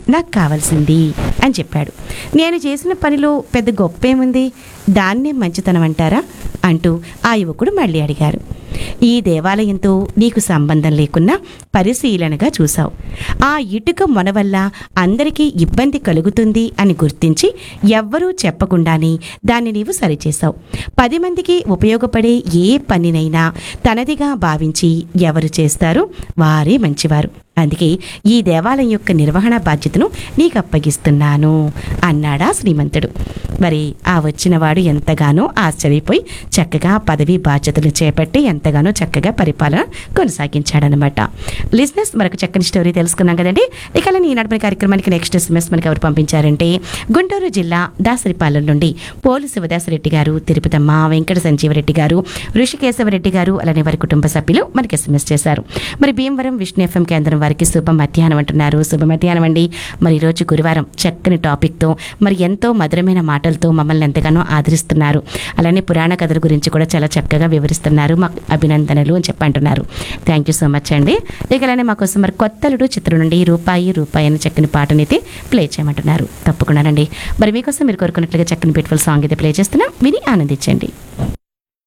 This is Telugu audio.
నాకు కావాల్సింది అని చెప్పాడు నేను చేసిన పనిలో పెద్ద గొప్ప ఏముంది దాన్నే మంచితనం అంటారా అంటూ ఆ యువకుడు మళ్ళీ అడిగారు ఈ దేవాలయంతో నీకు సంబంధం లేకున్నా పరిశీలనగా చూశావు ఆ ఇటుక మొన వల్ల అందరికీ ఇబ్బంది కలుగుతుంది అని గుర్తించి ఎవ్వరూ చెప్పకుండానే దాన్ని నీవు సరిచేశావు పది మందికి ఉపయోగపడే ఏ పనినైనా తనదిగా భావించి ఎవరు చేస్తారో వారే మంచివారు అందుకే ఈ దేవాలయం యొక్క నిర్వహణ బాధ్యతను నీకు అప్పగిస్తున్నాను అన్నాడా శ్రీమంతుడు మరి ఆ వచ్చినవాడు ఎంతగానో ఆశ్చర్యపోయి చక్కగా పదవి బాధ్యతలు చేపట్టి ఎంతగానో చక్కగా పరిపాలన కొనసాగించాడనమాట లిజినెస్ మరొక చక్కని స్టోరీ తెలుసుకున్నాం కదండి ఇక అలానే ఈనాడు మన కార్యక్రమానికి నెక్స్ట్ ఎస్ఎంఎస్ మనకి ఎవరు పంపించారంటే గుంటూరు జిల్లా దాసరిపాలెం నుండి పోలు శివదాసరెడ్డి గారు తిరుపతమ్మ వెంకట సంజీవరెడ్డి గారు ఋషికేశవరెడ్డి గారు అలానే వారి కుటుంబ సభ్యులు మనకి ఎస్ఎంఎస్ చేశారు మరి భీమవరం విష్ణు ఎఫ్ఎం కేంద్రం వారికి శుభ మధ్యాహ్నం అంటున్నారు శుభ మధ్యాహ్నం అండి మరి ఈరోజు గురువారం చక్కని టాపిక్తో మరి ఎంతో మధురమైన మాటలతో మమ్మల్ని ఎంతగానో ఆదరిస్తున్నారు అలానే పురాణ కథల గురించి కూడా చాలా చక్కగా వివరిస్తున్నారు మాకు అభినందనలు అని చెప్పి అంటున్నారు థ్యాంక్ యూ సో మచ్ అండి ఇక అలానే మాకోసం మరి కొత్తలుడు చిత్రం నుండి రూపాయి రూపాయి అనే చక్కని పాటనైతే ప్లే చేయమంటున్నారు తప్పకుండానండి మరి మీకోసం మీరు కోరుకున్నట్లుగా చక్కని బ్యూటిఫుల్ సాంగ్ అయితే ప్లే చేస్తున్నాం విని ఆనందించండి